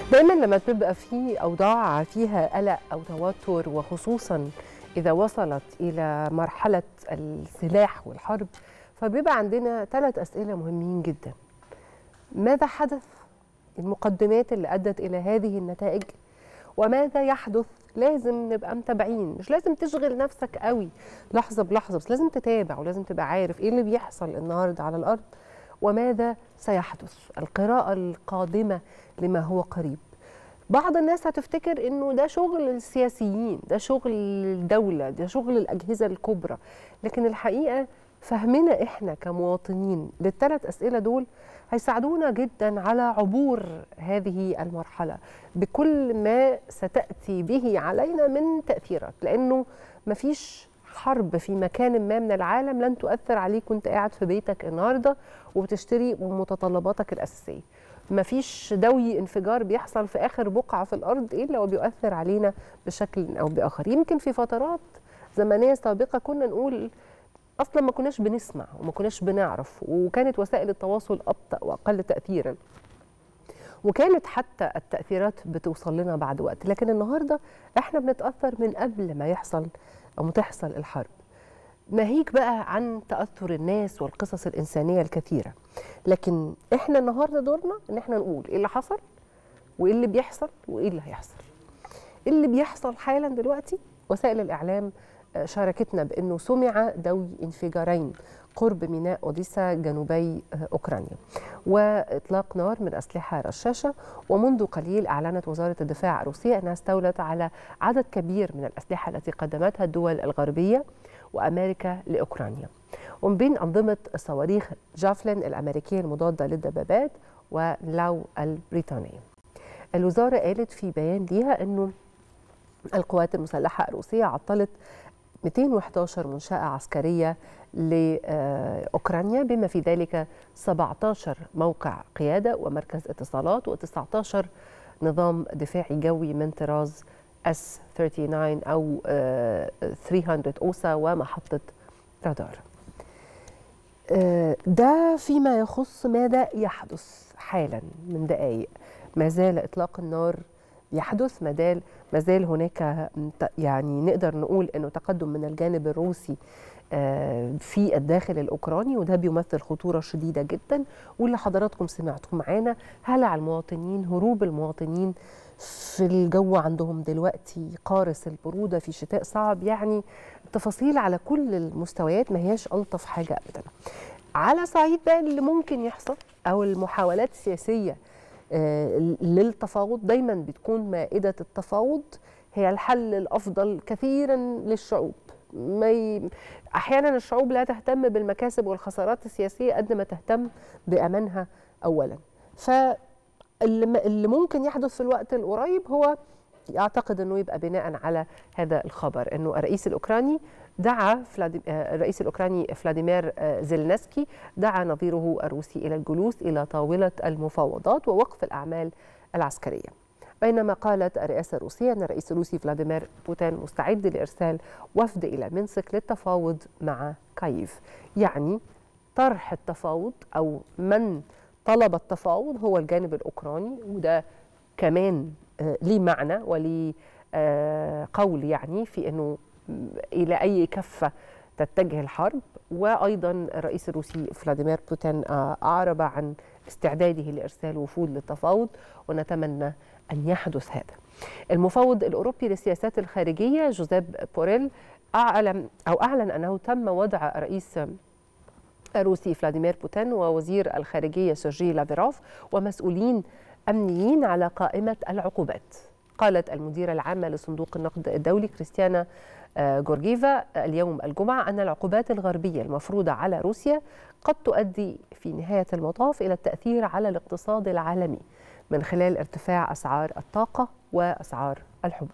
دايما لما بتبقى في اوضاع فيها قلق او توتر وخصوصا اذا وصلت الى مرحله السلاح والحرب فبيبقى عندنا ثلاث اسئله مهمين جدا ماذا حدث المقدمات اللي ادت الى هذه النتائج وماذا يحدث لازم نبقى متابعين مش لازم تشغل نفسك قوي لحظه بلحظه بس لازم تتابع ولازم تبقى عارف ايه اللي بيحصل النهارده على الارض وماذا سيحدث القراءه القادمه لما هو قريب بعض الناس هتفتكر انه ده شغل السياسيين ده شغل الدوله ده شغل الاجهزه الكبرى لكن الحقيقه فهمنا احنا كمواطنين للثلاث اسئله دول هيساعدونا جدا على عبور هذه المرحله بكل ما ستاتي به علينا من تاثيرات لانه مفيش حرب في مكان ما من العالم لن تؤثر عليك وانت قاعد في بيتك النهارده وبتشتري متطلباتك الاساسيه مفيش دوي انفجار بيحصل في اخر بقعه في الارض الا وبيؤثر علينا بشكل او باخر يمكن في فترات زمنيه سابقه كنا نقول اصلا ما كناش بنسمع وما كناش بنعرف وكانت وسائل التواصل ابطا واقل تاثيرا وكانت حتى التاثيرات بتوصل لنا بعد وقت لكن النهارده احنا بنتاثر من قبل ما يحصل او تحصل الحرب ناهيك بقى عن تاثر الناس والقصص الانسانيه الكثيره لكن احنا النهارده دورنا ان احنا نقول ايه اللي حصل وايه اللي بيحصل وايه اللي هيحصل اللي بيحصل حالا دلوقتي وسائل الاعلام شاركتنا بانه سمع دوي انفجارين قرب ميناء اوديسا جنوبي اوكرانيا واطلاق نار من اسلحه رشاشه ومنذ قليل اعلنت وزاره الدفاع الروسيه انها استولت على عدد كبير من الاسلحه التي قدمتها الدول الغربيه وامريكا لاوكرانيا ومن بين انظمه صواريخ جافلين الامريكيه المضاده للدبابات ولاو البريطانيه الوزاره قالت في بيان ليها انه القوات المسلحه الروسيه عطلت 211 منشأة عسكرية لأوكرانيا بما في ذلك 17 موقع قيادة ومركز اتصالات و19 نظام دفاعي جوي من طراز اس 39 أو 300 أوسا ومحطة رادار ده فيما يخص ماذا يحدث حالا من دقائق ما زال إطلاق النار يحدث مازال ما زال هناك يعني نقدر نقول انه تقدم من الجانب الروسي في الداخل الاوكراني وده بيمثل خطوره شديده جدا واللي حضراتكم سمعتوا معانا هلع المواطنين هروب المواطنين في الجو عندهم دلوقتي قارس البروده في شتاء صعب يعني التفاصيل على كل المستويات ما هياش الطف حاجه ابدا على صعيد بقى اللي ممكن يحصل او المحاولات السياسيه للتفاوض دايما بتكون مائدة التفاوض هي الحل الأفضل كثيرا للشعوب ما ي... أحيانا الشعوب لا تهتم بالمكاسب والخسارات السياسية قد ما تهتم بأمانها أولا فاللي ممكن يحدث في الوقت القريب هو يعتقد أنه يبقى بناء على هذا الخبر أنه الرئيس الأوكراني دعا الرئيس الأوكراني فلاديمير زيلنسكي دعا نظيره الروسي إلى الجلوس إلى طاولة المفاوضات ووقف الأعمال العسكرية بينما قالت الرئاسة الروسية أن الرئيس الروسي فلاديمير بوتين مستعد لإرسال وفد إلى منسك للتفاوض مع كاييف يعني طرح التفاوض أو من طلب التفاوض هو الجانب الأوكراني وده كمان ليه معنى وليه قول يعني في أنه الى اي كفه تتجه الحرب وايضا الرئيس الروسي فلاديمير بوتين اعرب عن استعداده لارسال وفود للتفاوض ونتمنى ان يحدث هذا. المفوض الاوروبي للسياسات الخارجيه جوزيب بوريل اعلن او اعلن انه تم وضع الرئيس الروسي فلاديمير بوتين ووزير الخارجيه سيرجي لافيروف ومسؤولين امنيين على قائمه العقوبات. قالت المديره العامه لصندوق النقد الدولي كريستيانا جورجيفا اليوم الجمعة أن العقوبات الغربية المفروضة على روسيا قد تؤدي في نهاية المطاف إلى التأثير على الاقتصاد العالمي من خلال ارتفاع أسعار الطاقة وأسعار الحبوب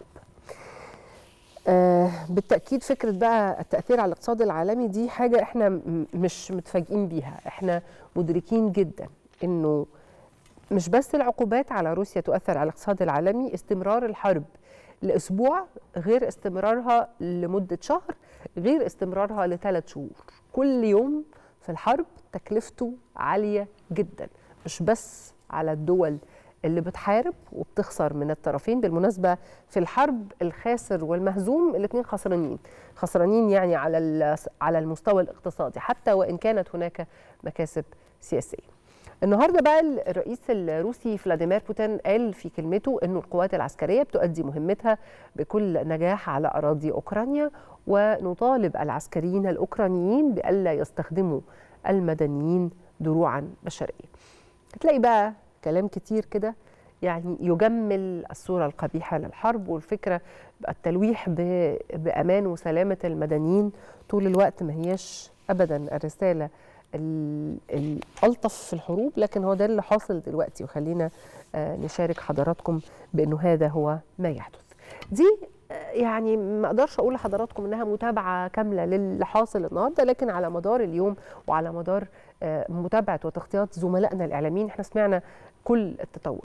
آه بالتأكيد فكرة بقى التأثير على الاقتصاد العالمي دي حاجة احنا مش متفاجئين بيها احنا مدركين جدا انه مش بس العقوبات على روسيا تؤثر على الاقتصاد العالمي استمرار الحرب لاسبوع غير استمرارها لمده شهر غير استمرارها لثلاث شهور كل يوم في الحرب تكلفته عاليه جدا مش بس على الدول اللي بتحارب وبتخسر من الطرفين بالمناسبه في الحرب الخاسر والمهزوم الاثنين خسرانين خسرانين يعني على على المستوى الاقتصادي حتى وان كانت هناك مكاسب سياسيه النهارده بقى الرئيس الروسي فلاديمير بوتين قال في كلمته انه القوات العسكريه بتؤدي مهمتها بكل نجاح على اراضي اوكرانيا ونطالب العسكريين الاوكرانيين بالا يستخدموا المدنيين دروعا بشريه. هتلاقي بقى كلام كتير كده يعني يجمل الصوره القبيحه للحرب والفكره التلويح بامان وسلامه المدنيين طول الوقت ما هياش ابدا الرساله الالطف في الحروب لكن هو ده اللي حاصل دلوقتي وخلينا نشارك حضراتكم بانه هذا هو ما يحدث دي يعني ما اقدرش اقول لحضراتكم انها متابعه كامله للي حاصل النهارده لكن على مدار اليوم وعلى مدار متابعه وتغطيات زملائنا الاعلاميين احنا سمعنا كل التطور